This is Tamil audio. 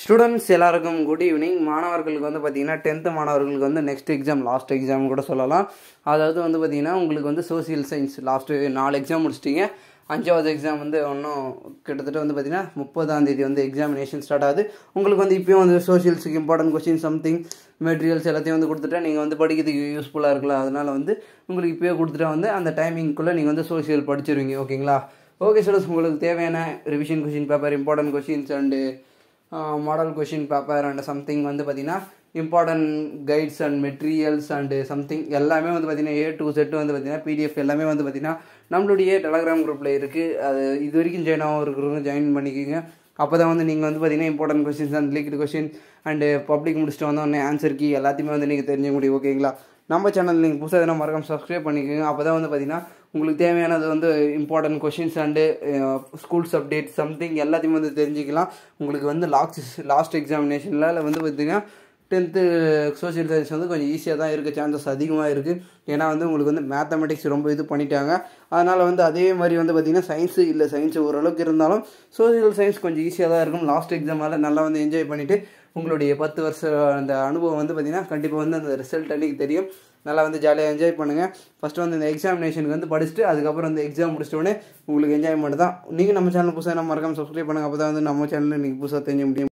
ஸ்டூடெண்ட்ஸ் எல்லாருக்கும் குட் ஈவினிங் மாணவர்களுக்கு வந்து பார்த்தீங்கன்னா டென்த்து மாணவர்களுக்கு வந்து நெக்ஸ்ட் எக்ஸாம் லாஸ்ட் எக்ஸாம் கூட சொல்லலாம் அதாவது வந்து பார்த்தீங்கன்னா உங்களுக்கு வந்து சோசியல் சயின்ஸ் லாஸ்ட்டு நாலு எக்ஸாம் முடிச்சிட்டிங்க அஞ்சாவது எக்ஸாம் வந்து இன்னும் கிட்டத்தட்ட வந்து பார்த்தீங்கன்னா முப்பதாம் தேதி வந்து எக்ஸாமினேஷன் ஸ்டார்ட் ஆகுது உங்களுக்கு வந்து இப்போயும் வந்து சோஷியல்ஸுக்கு இம்பார்ட்டன்ட் கொஸ்டின் சம்திங் மெட்டீரியல்ஸ் எல்லாத்தையும் வந்து கொடுத்துட்டா நீங்கள் வந்து படிக்கிறதுக்கு யூஸ்ஃபுல்லாக இருக்கலாம் அதனால் வந்து உங்களுக்கு இப்போயே கொடுத்துட்டா வந்து அந்த டைமிங்குள்ளே நீங்கள் வந்து சோஷியல் படிச்சிருவீங்க ஓகேங்களா ஓகே ஸ்டூடெண்ட்ஸ் உங்களுக்கு தேவையான revision question paper important questions and model question paper and something வந்து பார்த்தீங்கன்னா important guides and materials and something எல்லாமே வந்து பார்த்தீங்கன்னா ஏ டு செட் வந்து பார்த்தீங்கன்னா பிடிஎஃப் எல்லாமே வந்து பார்த்தீங்கன்னா நம்மளுடைய டெலகிராம் குரூப்பில் இருக்குது அது இது வரைக்கும் ஜாயின் ஆகும் இருக்கிறவங்க ஜாயின் பண்ணிக்கோங்க அப்போ தான் வந்து நீங்கள் வந்து பார்த்தீங்கன்னா important questions and leaked question and public முடிச்சுட்டு வந்தோடனே ஆன்சர் கீ எல்லாத்தையுமே வந்து நீங்கள் தெரிஞ்சுக்க முடியும் ஓகேங்களா நம்ம சேனல் நீங்கள் புதுசாக எதனா மறக்காம சப்ஸ்கிரைப் பண்ணிக்கோங்க அப்போ தான் வந்து பார்த்தீங்கன்னா உங்களுக்கு தேவையானது வந்து important questions and schools update something எல்லாத்தையுமே வந்து தெரிஞ்சுக்கலாம் உங்களுக்கு வந்து லாஸ்ட் லாஸ்ட் எக்ஸாமினேஷனில் வந்து பார்த்தீங்கன்னா டென்த்து சோஷியல் சயின்ஸ் வந்து கொஞ்சம் ஈஸியாக தான் இருக்க சான்சஸ் அதிகமாக இருக்குது ஏன்னா வந்து உங்களுக்கு வந்து மேத்தமெட்டிக்ஸ் ரொம்ப இது பண்ணிட்டாங்க அதனால் வந்து அதே மாதிரி வந்து பார்த்திங்கன்னா சயின்ஸு இல்லை சயின்ஸ் ஓரளவுக்கு இருந்தாலும் சோஷியல் சயின்ஸ் கொஞ்சம் ஈஸியாக தான் இருக்கும் லாஸ்ட் எக்ஸாமால் நல்லா வந்து என்ஜாய் பண்ணிவிட்டு உங்களுடைய பத்து வருஷம் அந்த அனுபவம் வந்து பார்த்திங்கன்னா கண்டிப்பாக வந்து அந்த ரிசல்ட் அன்றைக்கி தெரியும் நல்லா வந்து ஜாலியாக என்ஜாய் பண்ணுங்கள் ஃபஸ்ட்டு வந்து இந்த எக்ஸாமினேஷனுக்கு வந்து படிச்சுட்டு அதுக்கப்புறம் இந்த எக்ஸாம் முடிச்சிட்ட உடனே உங்களுக்கு என்ஜாய்மெண்ட் தான் நீங்கள் நம்ம சேனல் புதுசாக நம்ம மறக்காம சப்ஸ்கிரைப் பண்ணுங்கள் அப்போ தான் வந்து நம்ம சேனலில் நீங்கள் புதுசாக தெரிஞ்ச முடியும்